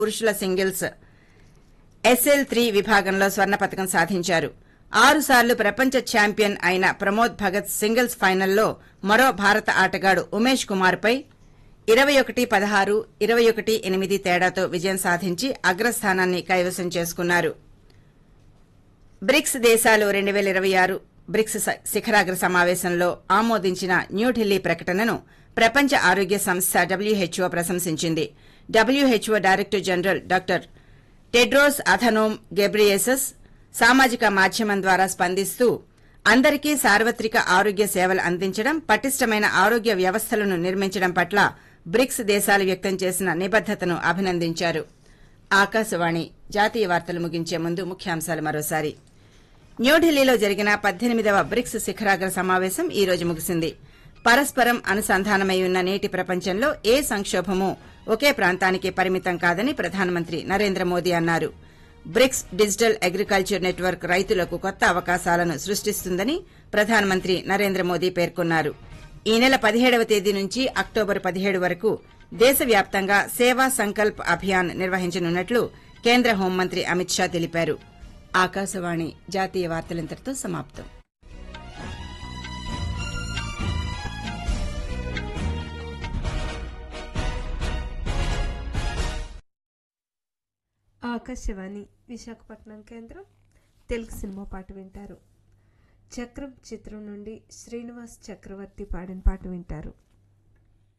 పురుషుల singles SL three విభాగంలో స్వర్ణ పతకం సాధించారు ఆరుసార్లు ప్రపంచ ఛాంపియన్ అయిన ప్రమోద్ భగత్ సింగిల్స్ ఫైనల్లో మరో భారత ఆటగాడు ఉమేష్ కుమార్పై ఇరవై ఒకటి పదహారు ఇరవై ఒకటి ఎనిమిది తేడాతో విజయం సాధించి అగ్రస్థానాన్ని కైవసం చేసుకున్నారు బ్రిక్స్ దేశాలు రెండు వేల ఇరవై ఆరు బ్రిక్స్ స- శిఖరాగ్ర సమావేశంలో ఆమోదించిన న్యూఢిల్లీ ప్రకటనను ప్రపంచ ఆరోగ్య సంస్థ డబ్ల్యూహెచ్ఓ ప్రశంసించింది WHO director general doctor Tedros Adhanom Ghebreyesus సామాజిక మాధ్యమం ద్వారా స్పందిస్తూ అందరికీ సార్వత్రిక ఆరోగ్య సేవలు అందించడం పటిష్టమైన ఆరోగ్య వ్యవస్థలను నిర్మించడం పట్ల బ్రిక్స్ దేశాలు వ్యక్తం చేసిన నిబద్దతను అభినందించారు ఆకాశవాణి జాతీయ వార్తలు ముగించే ముందు ముఖ్యాంశాలు మరోసారి న్యూఢిల్లీలో జరిగిన పద్దెనిమిదవ బ్రిక్స్ శిఖరాగ్ర సమావేశం ఈ రోజు ముగిసింది పరస్పరం అనుసంధానమై ఉన్న నేటి ప్రపంచంలో ఏ సంక్షోభమూ ఒకే ప్రాంతానికి పరిమితం కాదని ప్రధానమంత్రి నరేంద్ర మోదీ అన్నారు బ్రిక్స్ డిజిటల్ అగ్రికల్చర్ నెట్వర్క్ రైతులకు కొత్త అవకాశాలను సృష్టిస్తుందని ప్రధానమంత్రి నరేంద్ర మోదీ పేర్కొన్నారు ఈ నెల పదిహేడవ తేదీ నుంచి అక్టోబర్ పదిహేడు వరకు దేశవ్యాప్తంగా సేవా సంకల్ప్ అభియాన్ నిర్వహించనున్నట్లు కేంద్ర హోంమంత్రి అమిత్ షా తెలిపారు ఆకాశవాణి జాతీయ వార్తలింతటితో సమాప్తం ఆకాశవాణి విశాఖపట్నం కేంద్రం తెలుగు సినిమా పాట వింటారు చక్రం చిత్రం నుండి శ్రీనివాస్ చక్రవర్తి పాడిన పాట వింటారు